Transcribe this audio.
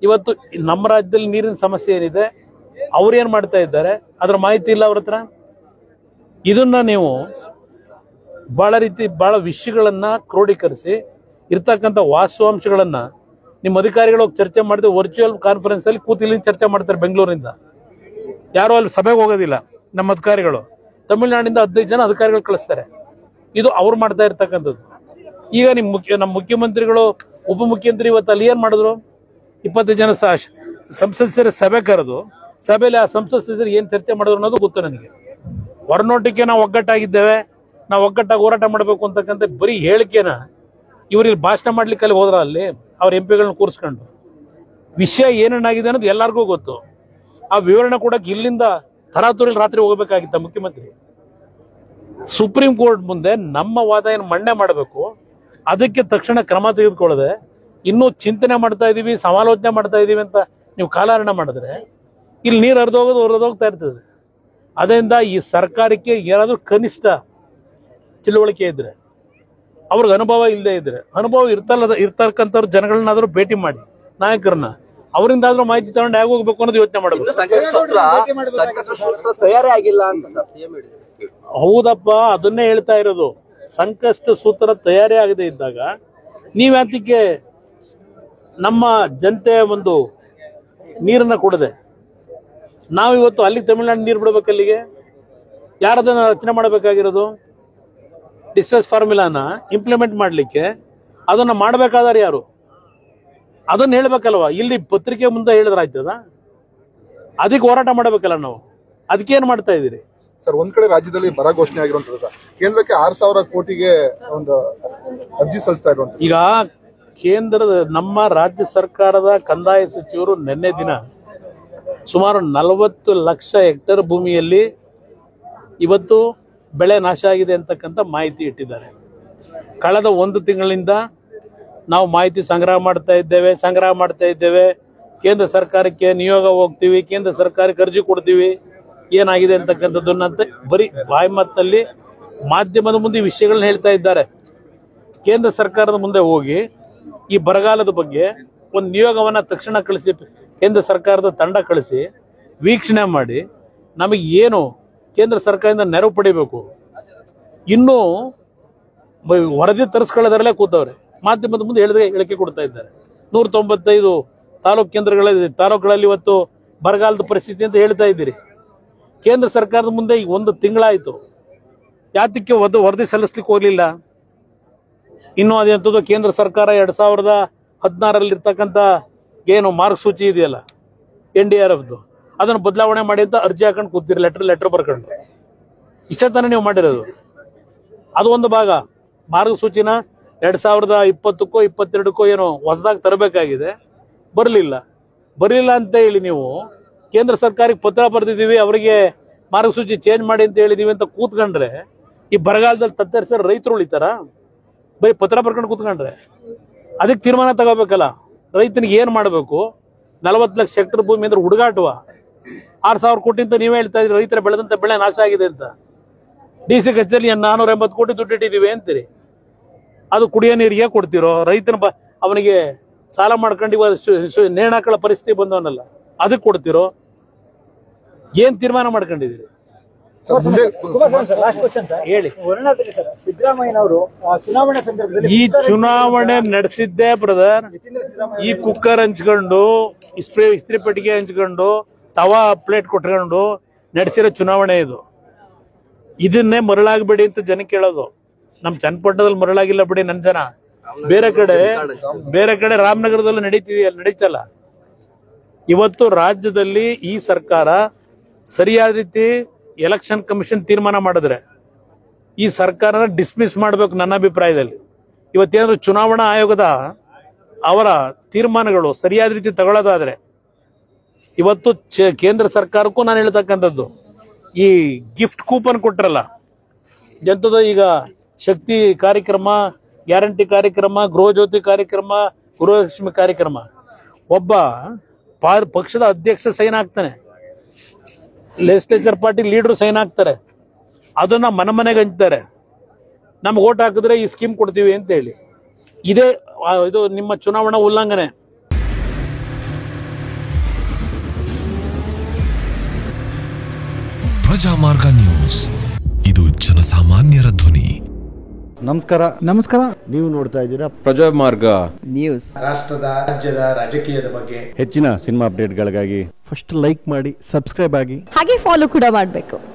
ಇವತ್ತು ನಮ್ಮ ರಾಜ್ಯದಲ್ಲಿ ನೀರಿನ ಸಮಸ್ಯೆ ಏನಿದೆ ಅವ್ರು ಏನ್ ಮಾಡ್ತಾ ಇದ್ದಾರೆ ಅದ್ರ ಮಾಹಿತಿ ಇಲ್ಲ ಅವ್ರ ಹತ್ರ ಇದನ್ನ ನೀವು ಬಹಳ ರೀತಿ ಬಹಳ ವಿಷಯಗಳನ್ನ ಕ್ರೋಢೀಕರಿಸಿ ಇರ್ತಕ್ಕಂಥ ವಾಸ್ತವಾಂಶಗಳನ್ನ ನಿಮ್ಮ ಅಧಿಕಾರಿಗಳು ಹೋಗಿ ಚರ್ಚೆ ಮಾಡಿದ್ರೆ ವರ್ಚುವಲ್ ಕಾನ್ಫರೆನ್ಸ್ ಅಲ್ಲಿ ಕೂತು ಇಲ್ಲಿ ಚರ್ಚೆ ಮಾಡ್ತಾರೆ ಬೆಂಗಳೂರಿಂದ ಯಾರು ಅಲ್ಲಿ ಸಭೆಗೆ ಹೋಗೋದಿಲ್ಲ ನಮ್ಮ ಅಧಿಕಾರಿಗಳು ತಮಿಳುನಾಡಿಂದ ಹದಿನೈದು ಜನ ಅಧಿಕಾರಿಗಳು ಕಳಿಸ್ತಾರೆ ಇದು ಅವ್ರು ಮಾಡ್ತಾ ಇರ್ತಕ್ಕಂಥದ್ದು ಈಗ ನಿಮ್ ಮುಖ್ಯ ನಮ್ಮ ಮುಖ್ಯಮಂತ್ರಿಗಳು ಉಪಮುಖ್ಯಮಂತ್ರಿ ಇವತ್ತು ಅಲ್ಲಿ ಏನ್ ಮಾಡಿದ್ರು ಇಪ್ಪತ್ತು ಜನ ಸ- ಸಂಸದರ ಸಭೆ ಕರೆದು ಸಭೆಯಲ್ಲಿ ಆ ಸಂಸತ್ ಸದಸ್ಯರು ಏನ್ ಚರ್ಚೆ ಮಾಡಿದ್ರು ಅನ್ನೋದು ಗೊತ್ತು ನನಗೆ ಹೊರನೋಟಕ್ಕೆ ನಾವು ಒಗ್ಗಟ್ಟಾಗಿದ್ದೇವೆ ನಾವು ಒಗ್ಗಟ್ಟಾಗಿ ಹೋರಾಟ ಮಾಡಬೇಕು ಅಂತಕ್ಕಂಥ ಬರೀ ಹೇಳಿಕೆನ ಇವ್ರು ಇಲ್ಲಿ ಭಾಷಣ ಮಾಡ್ಲಿಕ್ಕೆ ಅಲ್ಲಿ ಹೋದ್ರ ಅಲ್ಲಿ ಅವ್ರ ಎಂ ಪಿಗಳನ್ನ ಕೂರಿಸ್ಕೊಂಡು ವಿಷಯ ಏನೇನಾಗಿದೆ ಅನ್ನೋದು ಎಲ್ಲರಿಗೂ ಗೊತ್ತು ಆ ವಿವರಣೆ ಕೊಡಕ್ಕೆ ಇಲ್ಲಿಂದ ತರಾತುರಿ ರಾತ್ರಿ ಹೋಗಬೇಕಾಗಿತ್ತ ಮುಖ್ಯಮಂತ್ರಿ ಸುಪ್ರೀಂ ಕೋರ್ಟ್ ಮುಂದೆ ನಮ್ಮ ವಾದ ಏನು ಮಂಡನೆ ಮಾಡಬೇಕು ಅದಕ್ಕೆ ತಕ್ಷಣ ಕ್ರಮ ತೆಗೆದುಕೊಳ್ಳದೆ ಇನ್ನೂ ಚಿಂತನೆ ಮಾಡ್ತಾ ಇದೀವಿ ಸಮಾಲೋಚನೆ ಮಾಡ್ತಾ ಇದೀವಿ ಅಂತ ನೀವು ಕಾಲಹರಣ ಮಾಡಿದ್ರೆ ಇಲ್ಲಿ ನೀರು ಹರಿದೋಗೋದು ಹೊರದೋಗ್ತಾ ಇರ್ತದೆ ಅದರಿಂದ ಈ ಸರ್ಕಾರಕ್ಕೆ ಏನಾದರೂ ಕನಿಷ್ಠ ತಿಳುವಳಿಕೆ ಇದ್ರೆ ಅವ್ರಿಗೆ ಅನುಭವ ಇಲ್ಲದೆ ಇದ್ರೆ ಅನುಭವ ಇರ್ತಲ್ಲ ಇರ್ತಕ್ಕಂಥವ್ರ ಜನಗಳನ್ನಾದ್ರೂ ಭೇಟಿ ಮಾಡಿ ನಾಯಕರನ್ನ ಅವರಿಂದಾದ್ರೂ ಮಾಹಿತಿ ತಗೊಂಡು ಹೇಗೆ ಹೋಗ್ಬೇಕು ಅನ್ನೋದು ಯೋಚನೆ ಮಾಡಬೇಕು ಸಂಕಟ ಸೂತ್ರ ಸಂಕಟ ಸೂತ್ರ ತಯಾರೇ ಆಗಿಲ್ಲ ಅಂತ ಸರ್ ಸಿಎಂ ಹೇಳಿದ್ರು ಹೌದಪ್ಪ ಅದನ್ನೇ ಹೇಳ್ತಾ ಇರೋದು ಸಂಕಷ್ಟ ಸೂತ್ರ ತಯಾರಿ ಆಗದೆ ಇದ್ದಾಗ ನೀವ್ಯಾತಕ್ಕೆ ನಮ್ಮ ಜನತೆಯ ಒಂದು ನೀರನ್ನ ಕೊಡದೆ ನಾವು ಇವತ್ತು ಅಲ್ಲಿ ತಮಿಳ್ನಾಡು ನೀರು ಬಿಡ್ಬೇಕು ಅಲ್ಲಿಗೆ ಯಾರದನ್ನ ರಚನೆ ಮಾಡಬೇಕಾಗಿರೋದು ಡಿಸ್ಟ್ರೆಸ್ ಫಾರ್ಮುಲಾನ ಇಂಪ್ಲಿಮೆಂಟ್ ಮಾಡಲಿಕ್ಕೆ ಅದನ್ನ ಮಾಡಬೇಕಾದ್ರೆ ಯಾರು ಅದನ್ನ ಹೇಳ್ಬೇಕಲ್ವಾ ಇಲ್ಲಿ ಪತ್ರಿಕೆ ಮುಂದೆ ಹೇಳಿದ್ರಾಯ್ತದ ಅದಕ್ಕೆ ಹೋರಾಟ ಮಾಡಬೇಕಲ್ಲ ನಾವು ಅದಕ್ಕೇನ್ ಮಾಡ್ತಾ ಇದ್ದೀರಿ ಸರ್ ಒಂದ್ ಕಡೆ ರಾಜ್ಯದಲ್ಲಿ ಬರ ಘೋಷಣೆ ಆಗಿರುವಂತದ್ದು ಸರ್ ಕೇಂದ್ರಕ್ಕೆ ಆರ್ ಸಾವಿರ ಕೋಟಿಗೆ ಒಂದು ಅರ್ಜಿ ಸಲ್ಲಿಸ್ತಾ ಇರುವಂತದ್ದು ಈಗ ಕೇಂದ್ರದ ನಮ್ಮ ರಾಜ್ಯ ಸರ್ಕಾರದ ಕಂದಾಯ ಸಚಿವರು ನಿನ್ನೆ ದಿನ ಸುಮಾರು ನಲವತ್ತು ಲಕ್ಷ ಹೆಕ್ಟೇರ್ ಭೂಮಿಯಲ್ಲಿ ಇವತ್ತು ಬೆಳೆ ನಾಶ ಆಗಿದೆ ಅಂತಕ್ಕಂಥ ಮಾಹಿತಿ ಇಟ್ಟಿದ್ದಾರೆ ಕಳೆದ ಒಂದು ತಿಂಗಳಿಂದ ನಾವು ಮಾಹಿತಿ ಸಂಗ್ರಹ ಮಾಡ್ತಾ ಇದ್ದೇವೆ ಸಂಗ್ರಹ ಮಾಡ್ತಾ ಇದ್ದೇವೆ ಕೇಂದ್ರ ಸರ್ಕಾರಕ್ಕೆ ನಿಯೋಗ ಹೋಗ್ತೀವಿ ಕೇಂದ್ರ ಸರ್ಕಾರಕ್ಕೆ ಅರ್ಜಿ ಕೊಡ್ತೀವಿ ಏನಾಗಿದೆ ಅಂತಕ್ಕಂಥದ್ದನ್ನ ಅಂತ ಬರೀ ಬಾಯಿ ಮಾತಿನಲ್ಲಿ ಮಾಧ್ಯಮದ ಮುಂದೆ ಈ ವಿಷಯಗಳನ್ನ ಹೇಳ್ತಾ ಇದ್ದಾರೆ ಕೇಂದ್ರ ಸರ್ಕಾರದ ಮುಂದೆ ಹೋಗಿ ಈ ಬರಗಾಲದ ಬಗ್ಗೆ ಒಂದು ನಿಯೋಗವನ್ನ ತಕ್ಷಣ ಕಳಿಸಿ ಕೇಂದ್ರ ಸರ್ಕಾರದ ತಂಡ ಕಳಿಸಿ ವೀಕ್ಷಣೆ ಮಾಡಿ ನಮಗೆ ಏನು ಕೇಂದ್ರ ಸರ್ಕಾರದಿಂದ ನೆರವು ಪಡಿಬೇಕು ಇನ್ನೂ ಮ- ವರದಿ ತರಿಸ್ಕೊಳ್ಳೋದ್ರಲ್ಲೇ ಕೂತವ್ರೆ ಮಾಧ್ಯಮದ ಮುಂದೆ ಹೇಳಿದ್ರೆ ಹೇಳಿಕೆ ಕೊಡ್ತಾ ಇದ್ದಾರೆ ನೂರ ತೊಂಬತ್ತೈದು ತಾಲೂಕು ಕೇಂದ್ರಗಳಲ್ಲಿ ತಾಲೂಕುಗಳಲ್ಲಿ ಇವತ್ತು ಬರಗಾಲದ ಪರಿಸ್ಥಿತಿ ಅಂತ ಹೇಳ್ತಾ ಇದ್ದೀರಿ ಕೇಂದ್ರ ಸರ್ಕಾರದ ಮುಂದೆ ಈಗ ಒಂದು ತಿಂಗಳಾಯಿತು ಯಾತಕ್ಕೆ ಒಂದು ವರದಿ ಸಲ್ಲಿಸ್ಲಿಕ್ಕೆ ಹೋಗ್ಲಿಲ್ಲ ಇನ್ನು ಅದೆಂಥದ್ದು ಕೇಂದ್ರ ಸರ್ಕಾರ ಎರಡ್ ಸಾವಿರದ ಹದಿನಾರರಲ್ಲಿ ಇರ್ತಕ್ಕಂಥ ಏನು ಮಾರ್ಗಸೂಚಿ ಇದೆಯಲ್ಲ ಎನ್ ಡಿ ಆರ್ ಎಫ್ದು ಅದನ್ನು ಬದಲಾವಣೆ ಮಾಡಿ ಅಂತ ಅರ್ಜಿ ಹಾಕೊಂಡು ಕೂತಿರಿ ಲೆಟರ್ ಲೆಟರ್ ಬರ್ಕೊಂಡು ಇಷ್ಟ ತಾನೇ ನೀವು ಮಾಡಿರೋದು ಅದು ಒಂದು ಭಾಗ ಮಾರ್ಗಸೂಚಿನ ಎರಡ್ ಸಾವಿರದ ಇಪ್ಪತ್ತಕ್ಕೋ ಇಪ್ಪತ್ತೆರಡಕ್ಕೋ ಏನೋ ಹೊಸದಾಗಿ ತರಬೇಕಾಗಿದೆ ಬರಲಿಲ್ಲ ಬರಲಿಲ್ಲ ಅಂತ ಹೇಳಿ ನೀವು ಕೇಂದ್ರ ಸರ್ಕಾರಕ್ಕೆ ಪತ್ರ ಬರೆದಿದ್ದೀವಿ ಅವರಿಗೆ ಮಾರ್ಗಸೂಚಿ ಚೇಂಜ್ ಮಾಡಿ ಅಂತ ಹೇಳಿದೀವಿ ಅಂತ ಕೂತ್ಕೊಂಡ್ರೆ ಈ ಬರಗಾಲದಲ್ಲಿ ತತ್ತರಿಸಿದ್ರೆ ರೈತರು ಉಳಿತಾರ ಬರೀ ಪತ್ರ ಬರ್ಕೊಂಡು ಕೂತ್ಕೊಂಡ್ರೆ ಅದಕ್ಕೆ ತೀರ್ಮಾನ ತಗೋಬೇಕಲ್ಲ ರೈತನಿಗೆ ಏನು ಮಾಡಬೇಕು ನಲವತ್ತು ಲಕ್ಷ ಹೆಕ್ಟರ್ ಭೂಮಿ ಅಂದ್ರೆ ಹುಡುಗಾಟುವ ಆರು ಸಾವಿರ ಕೋಟಿ ಅಂತ ನೀವೇ ಹೇಳ್ತಾ ಇದ್ರಿ ರೈತರ ಬೆಳೆದಂತ ಬೆಳೆ ನಾಶ ಆಗಿದೆ ಅಂತ ಡಿ ಸಿ ಕಚೇರಿ ನಾನೂರ ಎಂಬತ್ತು ಕೋಟಿ ದುಡ್ಡು ಇಟ್ಟಿದ್ದೀವಿ ಅಂತೀರಿ ಅದು ಕುಡಿಯೋ ನೀರಿಗೆ ಕೊಡ್ತಿರೋ ರೈತನ ಬ ಅವನಿಗೆ ಸಾಲ ಮಾಡ್ಕೊಂಡು ಇವಾಗ ಸು- ಸು- ನೇಣು ಹಾಕೊಳ್ಳೋ ಪರಿಸ್ಥಿತಿ ಬಂದವನಲ್ಲ ಅದಕ್ಕೆ ಕೊಡ್ತಿರೋ ಏನ್ ತೀರ್ಮಾನ ಮಾಡ್ಕೊಂಡಿದ್ದೀರಿ ಸರ್ ಮುಂದೆ ಲಾಸ್ಟ್ ಕ್ವಶನ್ ಸರ್ ಹೇಳಿ ವರ್ಣಾದಲ್ಲಿ ಸರ್ ಸಿದ್ದರಾಮಯ್ಯನವರು ಆ, ಚುನಾವಣೆ ಸಂದರ್ಭದಲ್ಲಿ ಈ ಚುನಾವಣೆ ನಡೆಸಿದ್ದೆ ಬ್ರದರ್ ಯತೀಂದ್ರ ಸಿದ್ದರಾಮಯ್ಯ ಈ ಕುಕ್ಕರ್ ಹಂಚ್ಕೊಂಡು ಇಸ್ತ್ರಿ ಇಸ್ತ್ರಿ ಪೆಟ್ಟಿಗೆ ಹಂಚ್ಕೊಂಡು ತವಾ ಪ್ಲೇಟ್ ಕೊಟ್ಕೊಂಡು ನಡೆಸಿರೋ ಚುನಾವಣೆ ಇದು ಇದನ್ನೇ ಮರಳಾಗಬೇಡಿ ಅಂತ ಜನ ಕೇಳೋದು ನಮ್ ಚನ್ನಪಟ್ಟಣದಲ್ಲಿ ಮರಳಾಗಿಲ್ಲ ಬಿಡಿ ನನ್ ಜನ ಬೇರೆ ಕಡೆ ಬೇರೆ ಕಡೆ ರಾಮನಗರದಲ್ಲಿ ನಡೀತಿದೆಯಲ್ಲ ನಡೀತಲ್ಲ ಇವತ್ತು ರಾಜ್ಯದಲ್ಲಿ ಈ ಸರ್ಕಾರ ಸರಿಯಾದ ರೀತಿ ಎಲೆಕ್ಷನ್ ಕಮಿಷನ್ ತೀರ್ಮಾನ ಮಾಡಿದ್ರೆ ಈ ಸರ್ಕಾರನ ಡಿಸ್ಮಿಸ್ ಮಾಡಬೇಕು ನನ್ನ ಅಭಿಪ್ರಾಯದಲ್ಲಿ ಇವತ್ತೇನಾದ್ರು ಚುನಾವಣಾ ಆಯೋಗದ ಅವರ ತೀರ್ಮಾನಗಳು ಸರಿಯಾದ ರೀತಿ ತಗೊಳ್ಳೋದಾದ್ರೆ ಇವತ್ತು ಚ- ಕೇಂದ್ರ ಸರ್ಕಾರಕ್ಕೂ ನಾನು ಹೇಳ್ತಕ್ಕಂಥದ್ದು ಈ ಗಿಫ್ಟ್ ಕೂಪನ್ ಕೊಟ್ರಲ್ಲ ಎಂಥದ್ದು ಈಗ ಶಕ್ತಿ ಕಾರ್ಯಕ್ರಮ ಗ್ಯಾರಂಟಿ ಕಾರ್ಯಕ್ರಮ ಗೃಹ ಜ್ಯೋತಿ ಕಾರ್ಯಕ್ರಮ ಗೃಹಲಕ್ಷ್ಮಿ ಕಾರ್ಯಕ್ರಮ ಒಬ್ಬ ಪಾ- ಪಕ್ಷದ ಅಧ್ಯಕ್ಷ ಸೈನ್ ಆಗ್ತಾನೆ ಲೆಜಿಸ್ಲೇಚರ್ ಪಾರ್ಟಿ ಲೀಡರ್ ಸೈನ್ ಆಗ್ತಾರೆ ಅದನ್ನ ಮನೆ ಮನೆಗೆ ಹಂಚ್ತಾರೆ ನಮ್ಗೆ ಓಟ್ ಹಾಕಿದ್ರೆ ಈ ಸ್ಕೀಮ್ ಕೊಡ್ತೀವಿ ಅಂತ ಹೇಳಿ ಇದೇ ಆ, ಇದು ನಿಮ್ಮ ಚುನಾವಣಾ ಉಲ್ಲಂಘನೆ ಪ್ರಜಾಮಾರ್ಗ ನ್ಯೂಸ್ ಇದು ಜನಸಾಮಾನ್ಯರ ಧ್ವನಿ ನಮಸ್ಕಾರ ನಮಸ್ಕಾರ ನೀವು ನೋಡ್ತಾ ಇದ್ದೀರಾ ಪ್ರಜಾಮಾರ್ಗ ನ್ಯೂಸ್ ರಾಷ್ಟ್ರದ ರಾಜ್ಯದ ರಾಜಕೀಯದ ಬಗ್ಗೆ ಹೆಚ್ಚಿನ ಸಿನಿಮಾ ಅಪ್ಡೇಟ್ಗಳಿಗಾಗಿ ಫಸ್ಟ್ ಲೈಕ್ ಮಾಡಿ ಸಬ್ಸ್ಕ್ರೈಬ್ ಆಗಿ ಹಾಗೆ ಫಾಲೋ ಕೂಡ ಮಾಡಬೇಕು